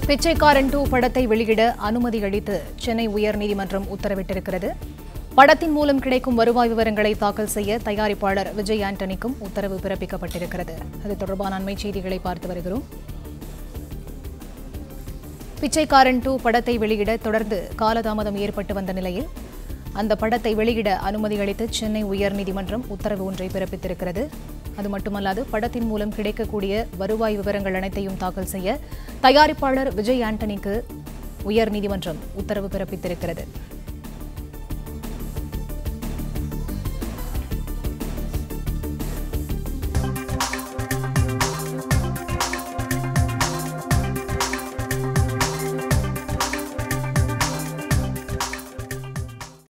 பிச்சைக்காரன் டூ படத்தை வெளியிட அனுமதி அளித்து சென்னை உயர்நீதிமன்றம் உத்தரவிட்டிருக்கிறது படத்தின் மூலம் கிடைக்கும் வருவாய் விவரங்களை தாக்கல் செய்ய தயாரிப்பாளர் விஜய் ஆண்டனிக்கும் உத்தரவு பிறப்பிக்கப்பட்டிருக்கிறது அது தொடர்பான அண்மை செய்திகளை பார்த்து வருகிறோம் பிச்சைக்காரன் டூ படத்தை வெளியிட தொடர்ந்து காலதாமதம் ஏற்பட்டு வந்த நிலையில் அந்த படத்தை வெளியிட அனுமதி அளித்து சென்னை உயர்நீதிமன்றம் உத்தரவு ஒன்றை பிறப்பித்திருக்கிறது அது மட்டுமல்லாது படத்தின் மூலம் கிடைக்கக்கூடிய வருவாய் விவரங்கள் அனைத்தையும் தாக்கல் செய்ய தயாரிப்பாளர் விஜய் ஆண்டனிக்கு உயர்நீதிமன்றம் உத்தரவு பிறப்பித்திருக்கிறது